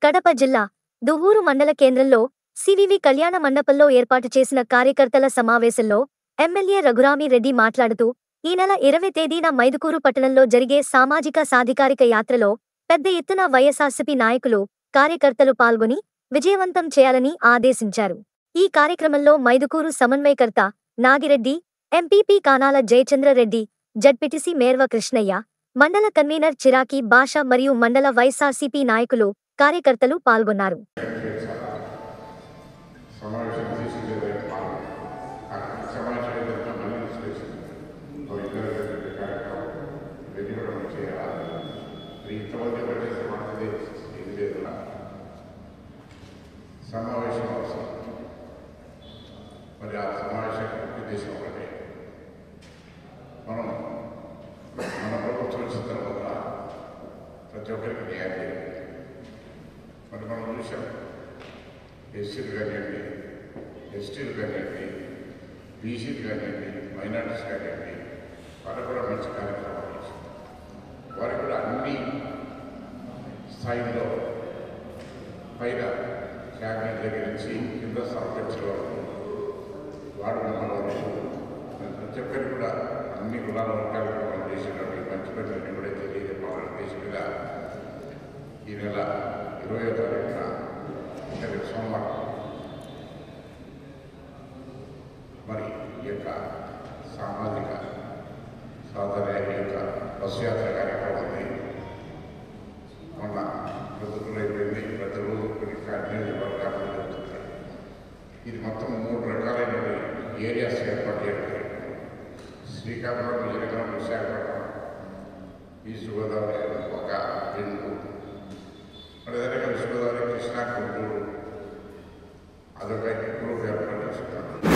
కడప జిల్లా దువ్వూరు మండల కేంద్రంలో సివివి కళ్యాణ మండపంలో ఏర్పాటు చేసిన కార్యకర్తల సమావేశంలో ఎమ్మెల్యే రఘురామిరెడ్డి మాట్లాడుతూ ఈ నెల ఇరవై తేదీన మైదుకూరు పట్టణంలో జరిగే సామాజిక సాధికారిక యాత్రలో పెద్ద ఎత్తున వైఎస్ఆర్సీపీ నాయకులు కార్యకర్తలు పాల్గొని విజయవంతం చేయాలని ఆదేశించారు ఈ కార్యక్రమంలో మైదుకూరు సమన్వయకర్త నాగిరెడ్డి ఎంపీపీ కానాల జయచంద్రరెడ్డి జడ్పిటిసి మేర్వ కృష్ణయ్య మండల కన్వీనర్ చిరాకి భాష మరియు మండల వైఎస్ఆర్సీపీ నాయకులు కార్యకర్తలు పాల్గొన్నారు సమావేశం తీసుకునే సమావేశం ఏదైతే మళ్ళీ తీసుకొచ్చింది ఇద్దరు కార్యక్రమం ఇవన్నీ కూడా మనం చేయాలి మరి ఇంతమంది పట్టేస్తే మనది ఇది లేదు సమావేశం అవసరం మరి ఆ సమావేశం ఉద్దేశం ఒకటే మనం మన ప్రభుత్వం వచ్చిన తర్వాత ప్రతి ఒక్కరికి న్యాయం చేయాలి మరి మనం చూసాం ఎస్సీలు కానివ్వండి ఎస్టీలు కానివ్వండి బీసీలు కానివ్వండి మైనార్టీస్ కానివ్వండి వారికి కూడా మంచి కార్యక్రమాలు చేశారు వారికి కూడా అన్ని స్థాయిలో పైన క్యాబినెట్ దగ్గర నుంచి కింద సర్పంచ్ వరకు వాడు మన వరకు ప్రతి ఒక్కరికి కూడా అన్ని కులాల వర్గాలకు మనం చేసినటువంటి మంచి పనులన్నీ కూడా తెలియజెప్పాలని ఉద్దేశం మీద ఈ నెల ఇరవై తారీఖున అంటే రేపు సోమవారం మరి ఈ యొక్క సామాజిక సాధన ఈ యొక్క బస్సు యాత్ర కార్యక్రమం ఉంది మొన్న ప్రతికూలు అయిపోయింది ప్రతి రోజు కొన్ని నియోజకవర్గాలు జరుగుతున్నాయి ఇది మొత్తం మూడు రకాలైన ఏరియాస్ ఏర్పాటు చేయడం జరిగింది. శ్రీకాకుళం విజయనగరం విశాఖపట్నం ఈస్ట్ గోదావరి ఒక రెండు మరి అదేవిధంగా విశ్వగోదావరి కృష్ణా గుంటూరు అదొక గ్రూప్ ఏర్పాటు చేసుకున్నాం